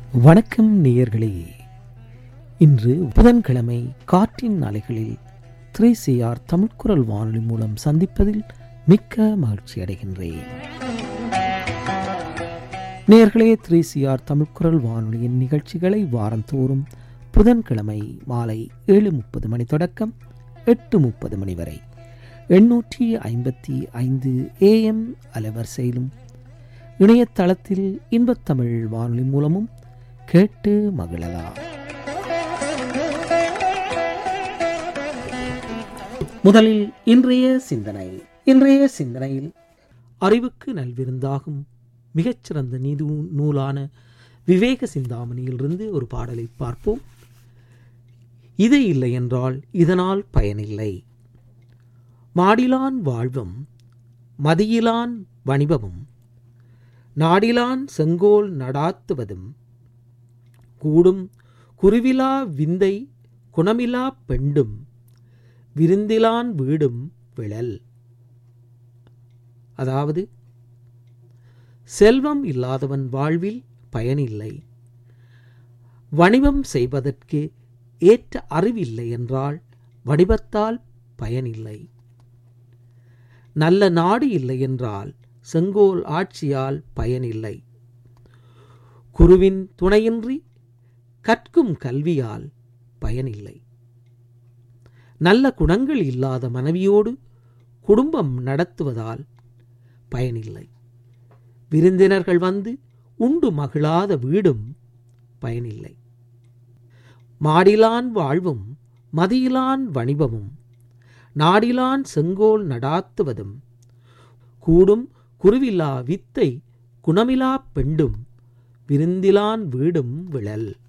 வணக்கம் நேயர்களே இன்று புதன்கிழமை காற்றின் அலைகளில் த்ரீ சிஆர் தமிழ்குரல் வானொலி மூலம் சந்திப்பதில் மிக்க மகிழ்ச்சி அடைகின்றேன் நேயர்களே த்ரீ சிஆர் தமிழ்குரல் வானொலியின் நிகழ்ச்சிகளை வாரந்தோறும் புதன்கிழமை மாலை ஏழு முப்பது மணி தொடக்கம் எட்டு முப்பது மணி வரை எண்ணூற்றி ஐம்பத்தி ஐந்து ஏஎம் அலைவரிசையிலும் இணையதளத்தில் இன்பத்தமிழ் வானொலி மூலமும் கேட்டு மகிழலாம் முதலில் இன்றைய சிந்தனை இன்றைய சிந்தனையில் அறிவுக்கு நல்விருந்தாகும் மிகச்சிறந்த நீதி நூலான விவேக சிந்தாமணியிலிருந்து ஒரு பாடலை பார்ப்போம் இது இல்லை என்றால் இதனால் பயனில்லை மாடிலான் வாழ்வும் மதியிலான் வணிபமும் நாடிலான் செங்கோல் நடாத்துவதும் கூடும் குருவிலா விந்தை குணமிலா பெண்டும் விருந்திலான் வீடும் விழல் அதாவது செல்வம் இல்லாதவன் வாழ்வில் பயனில்லை வணிபம் செய்வதற்கு ஏற்ற அறிவில்லை என்றால் வணிபத்தால் பயனில்லை நல்ல நாடு இல்லை என்றால் செங்கோல் ஆட்சியால் பயனில்லை குருவின் துணையின்றி கற்கும் கல்வியால் பயனில்லை நல்ல குணங்கள் இல்லாத மனைவியோடு குடும்பம் நடத்துவதால் பயனில்லை விருந்தினர்கள் வந்து உண்டு மகிழாத வீடும் பயனில்லை மாடிலான் வாழ்வும் மதியிலான் வணிபமும் நாடிலான் செங்கோல் நடாத்துவதும் கூடும் குருவிலா வித்தை குணமிலா பெண்டும் விருந்திலான் வீடும் விழல்